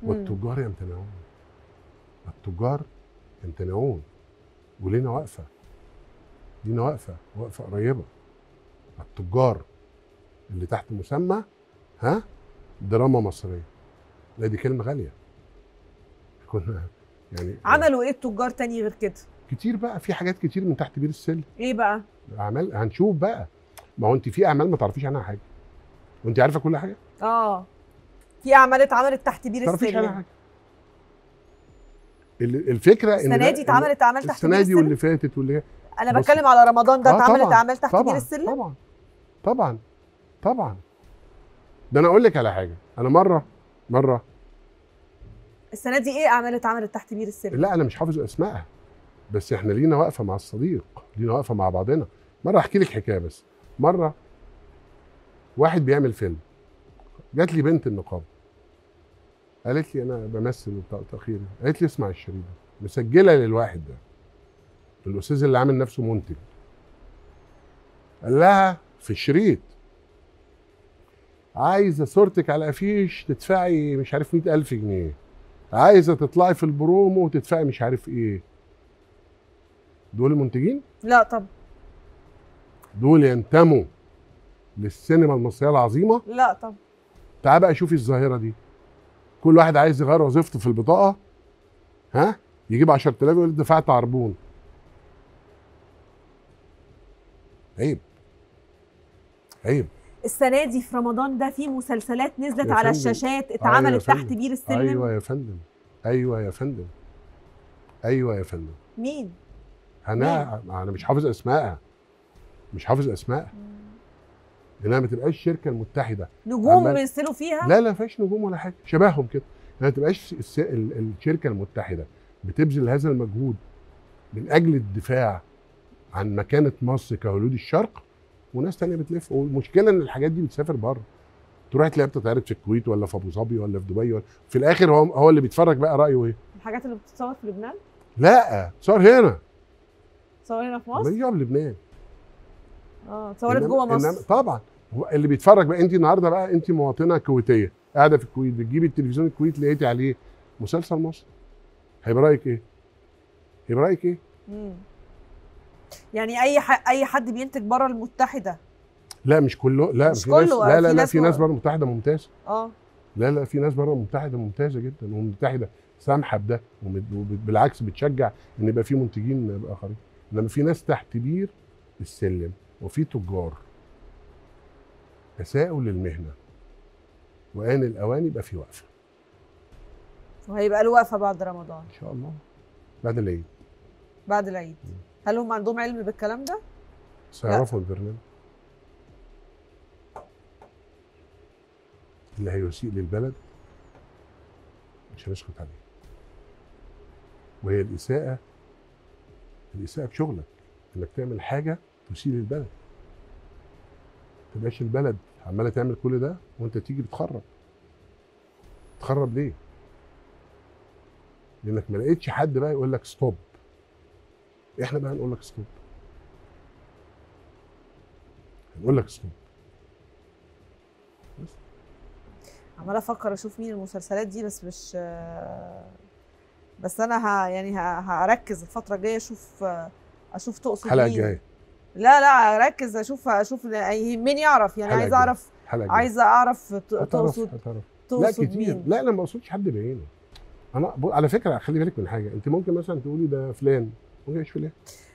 مم. والتجار يمتنعون التجار يمتنعون ولينا واقفه لينا واقفه واقفه قريبه التجار اللي تحت مسمى ها دراما مصريه لا دي كلمه غاليه كنا يعني عملوا ايه التجار تاني غير كده كتير بقى في حاجات كتير من تحت بير السلم ايه بقى اعمال هنشوف بقى ما هو انت في اعمال ما تعرفيش عنها حاجه وانت عارفه كل حاجه اه في اعمال اتعملت تحت بير ما تعرفيش عنها السلم حاجه ال- الفكره ان السنه ده- دي اتعملت اعمال تحت بير السنه دي السلم واللي فاتت واللي هي انا بص- بتكلم على رمضان ده آه اتعملت طبعاً، اعمال تحت بير طبعا السلم طبعا طبعا طبعا ده انا اقول لك على حاجه انا مره مره السنه دي ايه اعمال اتعملت تحت بير السلم لا انا مش حافظ اسمائها بس احنا لينا واقفه مع الصديق لينا واقفه مع بعضنا مره احكي لك حكايه بس مره واحد بيعمل فيلم جات لي بنت النقابه قالت لي انا بمثل وبتاع تاخير قالت لي اسمع الشريط ده مسجله للواحد ده الاستاذ اللي عامل نفسه منتج قال لها في الشريط عايزه صورتك على افيش تدفعي مش عارف مئة ألف جنيه عايزه تطلعي في البرومو وتدفعي مش عارف ايه دول المنتجين لا طب دول ينتموا للسينما المصريه العظيمه لا طب تعال بقى شوفي الظاهره دي كل واحد عايز يغير وظيفته في البطاقه ها يجيب 10000 يقول دفعت عربون عيب عيب السنه دي في رمضان ده في مسلسلات نزلت يا على فندم. الشاشات يا اتعملت فندم. تحت بير السلم ايوه يا فندم ايوه يا فندم ايوه يا فندم مين انا انا مش حافظ اسمائها مش حافظ اسمائها انها ما تبقاش الشركه المتحده نجوم عمال- بيمثلوا فيها لا لا ما فيهاش نجوم ولا حاجه شبههم كده ما تبقاش الس- ال- الشركه المتحده بتبذل هذا المجهود من اجل الدفاع عن مكانه مصر كهولود الشرق وناس تانية بتلف والمشكله ان الحاجات دي بتسافر بره تروح تلاقيها بتتعرض في الكويت ولا في ابو ظبي ولا في دبي ولا في الاخر هو هو اللي بيتفرج بقى رايه ايه؟ الحاجات اللي بتتصور في لبنان لا صار هنا تصور هنا في ماليش مصر دعوه بلبنان اه اتصورت إنما- جوه إنما مصر طبعا هو اللي بيتفرج بقى انت النهارده بقى انت مواطنه كويتيه قاعده في الكويت بتجيبي التلفزيون الكويت لقيتي عليه مسلسل مصري هيبقى رايك ايه؟ هيبقى رايك ايه؟ مم. يعني اي ح... اي حد بينتج بره المتحده لا مش كله لا مش في ناس كله، لا في لا لا ناس في م- ناس بره المتحده ممتازه اه لا لا في ناس بره المتحده ممتازه جدا والمتحده سامحه بده ومد- وبالعكس بتشجع ان يبقى في منتجين اخرين انما في ناس تحت بير السلم وفي تجار اساءوا للمهنه وان الاوان يبقى في وقفه وهيبقى له وقفه بعد رمضان ان شاء الله بعد العيد بعد العيد هل هم عندهم علم بالكلام ده؟ سيعرفوا البرنامج اللي هيسيء للبلد مش هنسكت عليه وهي الإساءة الإساءة بشغلك إنك تعمل حاجة تسيء للبلد ما تبقاش البلد عمالة تعمل كل ده وأنت تيجي بتخرب تخرب ليه؟ لأنك ما لقيتش حد بقى يقول لك ستوب احنا بقى نقول لك ستوب هنقول لك ستوب بس عماله افكر اشوف مين المسلسلات دي بس مش بس انا ه... يعني ه... هركز الفتره الجايه اشوف اشوف تقصد الحلقه مين الجايه لا لا اركز اشوف اشوف يهمني اعرف يعني الحلقة عايزه الجاية. اعرف الحلقه الجايه عايزه اعرف ت- هتعرف تقصد هتعرف لا تقصد كتير مين لا انا ما بقصدش حد بعينه انا ب- على فكره خلي بالك من حاجه انت ممكن مثلا تقولي ده فلان ممكن مش فلان